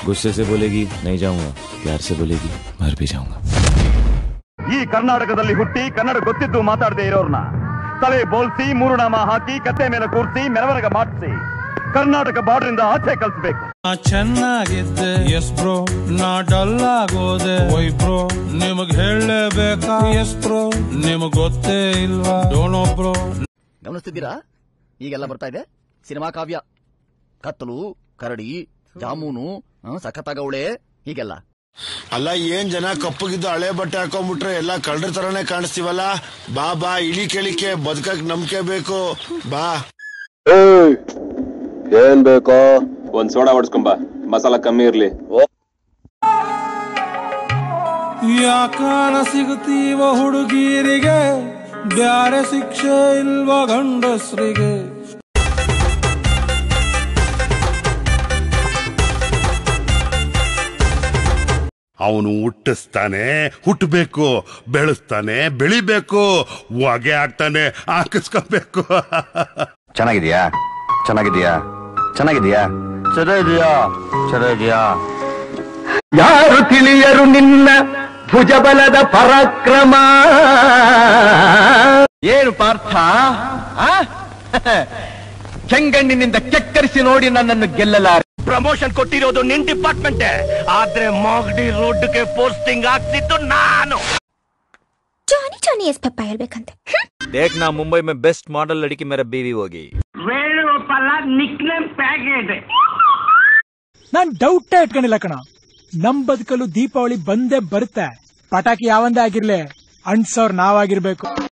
गुस्से से बोलेगी नहीं जाऊंगा प्यार से बोलेगी मर भी जाऊंगा ಈ ಕರ್ನಾಟಕದಲ್ಲಿ ಹುಟ್ಟಿ ಕನ್ನಡ ಗೊತ್ತಿದ್ದು ಮಾತಾಡದೆ ಇರೋರ್ನ ತಲೆ ಬೋಲ್ಸಿ ಮೂರು ನಾಮ ಹಾಕಿ ಕತ್ತೆ ಮೇಲೆ ಕೂರಿಸಿ ಮೆರವಣಿಗೆ ಮಾಡಿಸಿ ಕರ್ನಾಟಕ ಬಾರ್ಡರ್ ಇಂದ ಆಚೆ ಕಳಿಸ್ಬೇಕು ನಾ ಚೆನ್ನಾಗಿದ್ದೆ ಎಸ್ ಬ್ರೋ ನಾ ಡಲ್ ಆಗೋದೆ ಒಯ್ ಬ್ರೋ ನಿಮಗ್ ಹೇಳಲೇಬೇಕಾ ಎಸ್ ಬ್ರೋ ನಿಮಗ್ ಗೊತ್ತೇ ಇಲ್ವಾ ಡೋನೋ ಬ್ರೋ ಗಮನಿಸ್ತಿದ್ದೀರಾ ಈಗೆಲ್ಲ ಬರ್ತಾ ಇದೆ ಸಿನಿಮಾ ಕಾವ್ಯ ಕತ್ತಲು ಕರಡಿ ಜಾಮೂನು ಆ, ಸಖತ್ತಾಗವಳೆ ಹೀಗೆಲ್ಲ ಅಲ್ಲ ಏನ್ ಜನ ಕಪ್ಪಗಿದ್ದು ಹಳೆ ಬಟ್ಟೆ ಹಾಕೊಂಡ್ಬಿಟ್ರೆ ಎಲ್ಲ ಕಳ್ಳರ ತರನೇ ಕಾಣಿಸ್ತೀವಲ್ಲ ಬಾ ಬಾ ಇಳಿ ಕೆಳಿಕೆ ಬದುಕಕ್ ನಂಬಿಕೆ ಬೇಕು ಬಾ ಏನ್ ಬೇಕೋ ಒಂದ್ ಸೋಡಾ ಹೊಡ್ಸ್ಕೊಂಬ ಮಸಾಲ ಕಮ್ಮಿ ಇರ್ಲಿ ಯಾಕಾನ ಸಿಗುತ್ತೀವ ಹುಡುಗೀರಿಗೆ ಬ್ಯಾರೆ ಶಿಕ್ಷೆ ಇಲ್ವ ಗಂಡಸ್ರಿಗೆ ಅವನು ಹುಟ್ಟಿಸ್ತಾನೆ ಹುಟ್ಟಬೇಕು ಬೆಳೆಸ್ತಾನೆ ಬೆಳಿಬೇಕು ಹೊಗೆ ಹಾಕ್ತಾನೆ ಹಾಕಿಸ್ಕೋಬೇಕು ಚೆನ್ನಾಗಿದ್ಯಾ ಚೆನ್ನಾಗಿದ್ಯಾ ಚೆನ್ನಾಗಿದ್ಯಾ ಚೆನ್ನಾಗಿದ್ಯಾ ಚೆನ್ನಾಗಿದ್ಯಾ ಯಾರು ತಿಳಿಯರು ನಿನ್ನ ಭುಜಬಲದ ಪರಾಕ್ರಮ ಏನು ಪಾರ್ಥ ಆ? ಕೆಂಗಣ್ಣಿನಿಂದ ಕೆಕ್ಕರಿಸಿ ನೋಡಿ ನನ್ನನ್ನು ಗೆಲ್ಲಲಾರೆ ಪ್ರಮೋಷನ್ ಕೊಟ್ಟಿರೋದು ನಿನ್ ಡಿಪಾರ್ಟ್ಮೆಂಟ್ ಆದ್ರೆ ಮಾಗಡಿ ರೋಡ್ಗೆ ಪೋಸ್ಟಿಂಗ್ ಆಗ್ತಿದ್ದು ನಾನು ಜಾನಿ ಜಾನಿ ಎಸ್ ಪಪ್ಪ ಹೇಳ್ಬೇಕಂತೆ देखना मुंबई में बेस्ट मॉडल लड़की मेरा बीवी होगी ನಾನ್ ಡೌಟೇ ಇಟ್ಕೊಂಡಿಲ್ಲ ಕಣ ನಮ್ ಬದುಕಲು ದೀಪಾವಳಿ ಬಂದೇ ಬರುತ್ತೆ ಪಟಾಕಿ ಯಾವಂದೇ ಆಗಿರ್ಲಿ ಅಣ್ಸೋರ್ ನಾವಾಗಿರ್ಬೇಕು